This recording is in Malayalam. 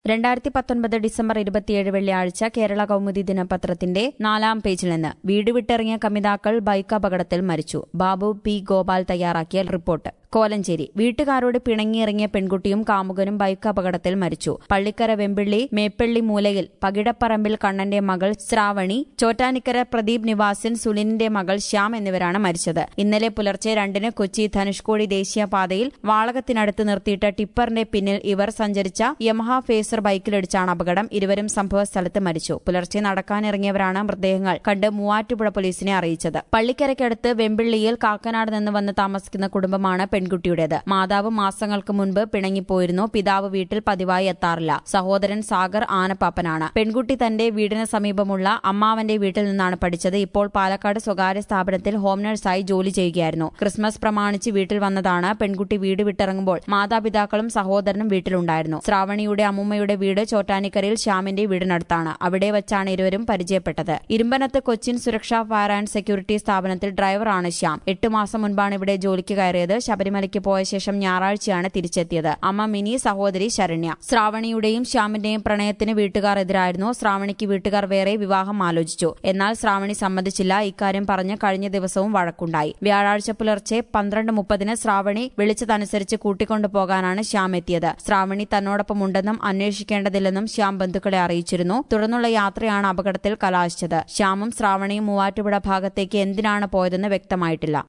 രണ്ടായിരത്തി പത്തൊൻപത് ഡിസംബർ ഇരുപത്തിയേഴ് വെള്ളിയാഴ്ച കേരള കൗമുദി ദിനപത്രത്തിന്റെ നാലാം പേജിൽ നിന്ന് വീട് വിട്ടിറങ്ങിയ കമിതാക്കൾ ബൈക്ക് അപകടത്തിൽ മരിച്ചു ബാബു പി ഗോപാൽ തയ്യാറാക്കിയ റിപ്പോർട്ട് കോലഞ്ചേരി വീട്ടുകാരോട് പിണങ്ങിയിറങ്ങിയ പെൺകുട്ടിയും കാമുകനും ബൈക്ക് അപകടത്തിൽ മരിച്ചു പള്ളിക്കര വെമ്പിള്ളി മേപ്പള്ളി മൂലയിൽ പകിടപ്പറമ്പിൽ കണ്ണന്റെ മകൾ ശ്രാവണി ചോറ്റാനിക്കര പ്രദീപ് നിവാസിൻ സുലിനിന്റെ മകൾ ശ്യാം എന്നിവരാണ് മരിച്ചത് ഇന്നലെ പുലർച്ചെ രണ്ടിന് കൊച്ചി ധനുഷ്കോടി ദേശീയപാതയിൽ വാളകത്തിനടുത്ത് നിർത്തിയിട്ട ടിപ്പറിന്റെ പിന്നിൽ ഇവർ സഞ്ചരിച്ച യമഹ ഫേസർ ബൈക്കിലിടിച്ചാണ് അപകടം ഇരുവരും സംഭവസ്ഥലത്ത് മരിച്ചു പുലർച്ചെ നടക്കാനിറങ്ങിയവരാണ് മൃതദേഹങ്ങൾ കണ്ട് മൂവാറ്റുപുഴ പോലീസിനെ അറിയിച്ചത് പള്ളിക്കരയ്ക്കടുത്ത് വെമ്പിള്ളിയിൽ കാക്കനാട് നിന്ന് വന്ന് താമസിക്കുന്ന കുടുംബമാണ് പെൺകുട്ടിയുടേത് മാതാവ് മാസങ്ങൾക്ക് മുൻപ് പിണങ്ങിപ്പോയിരുന്നു പിതാവ് വീട്ടിൽ പതിവായി എത്താറില്ല സഹോദരൻ സാഗർ ആനപ്പാപ്പനാണ് പെൺകുട്ടി തന്റെ വീടിന് സമീപമുള്ള അമ്മാവന്റെ വീട്ടിൽ നിന്നാണ് പഠിച്ചത് ഇപ്പോൾ പാലക്കാട് സ്വകാര്യ സ്ഥാപനത്തിൽ ഹോം നഴ്സായി ജോലി ചെയ്യുകയായിരുന്നു ക്രിസ്മസ് പ്രമാണിച്ച് വീട്ടിൽ വന്നതാണ് പെൺകുട്ടി വീട് വിട്ടിറങ്ങുമ്പോൾ മാതാപിതാക്കളും സഹോദരനും വീട്ടിലുണ്ടായിരുന്നു ശ്രാവണിയുടെ അമ്മുമ്മയുടെ വീട് ചോറ്റാനിക്കരയിൽ ശ്യാമിന്റെ വീടിനടുത്താണ് അവിടെ വെച്ചാണ് ഇരുവരും പരിചയപ്പെട്ടത് ഇരുമ്പനത്ത് കൊച്ചിൻ സുരക്ഷാ ഫയർ ആൻഡ് സെക്യൂരിറ്റി സ്ഥാപനത്തിൽ ഡ്രൈവറാണ് ശ്യാം എട്ട് മാസം മുൻപാണ് ഇവിടെ ജോലിക്ക് കയറിയത് ശബരിമലയ്ക്ക് പോയ ശേഷം ഞായറാഴ്ചയാണ് തിരിച്ചെത്തിയത് അമ്മ മിനി സഹോദരി ശരണ്യ ശ്രാവണിയുടെയും ശ്യാമിന്റെയും പ്രണയത്തിന് വീട്ടുകാർ എതിരായിരുന്നു ശ്രാവണിക്ക് വീട്ടുകാർ വേറെ വിവാഹം ആലോചിച്ചു എന്നാൽ ശ്രാവണി സമ്മതിച്ചില്ല ഇക്കാര്യം പറഞ്ഞ് കഴിഞ്ഞ ദിവസവും വഴക്കുണ്ടായി വ്യാഴാഴ്ച പുലർച്ചെ പന്ത്രണ്ട് മുപ്പതിന് ശ്രാവണി വിളിച്ചതനുസരിച്ച് കൂട്ടിക്കൊണ്ടുപോകാനാണ് ശ്യാം എത്തിയത് ശ്രാവണി തന്നോടൊപ്പമുണ്ടെന്നും അന്വേഷിക്കേണ്ടതില്ലെന്നും ശ്യാം ബന്ധുക്കളെ അറിയിച്ചിരുന്നു തുടർന്നുള്ള യാത്രയാണ് അപകടത്തിൽ കലാശിച്ചത് ശ്യാമും ശ്രാവണിയും മൂവാറ്റുപുഴ ഭാഗത്തേക്ക് എന്തിനാണ് പോയതെന്ന് വ്യക്തമായിട്ടില്ല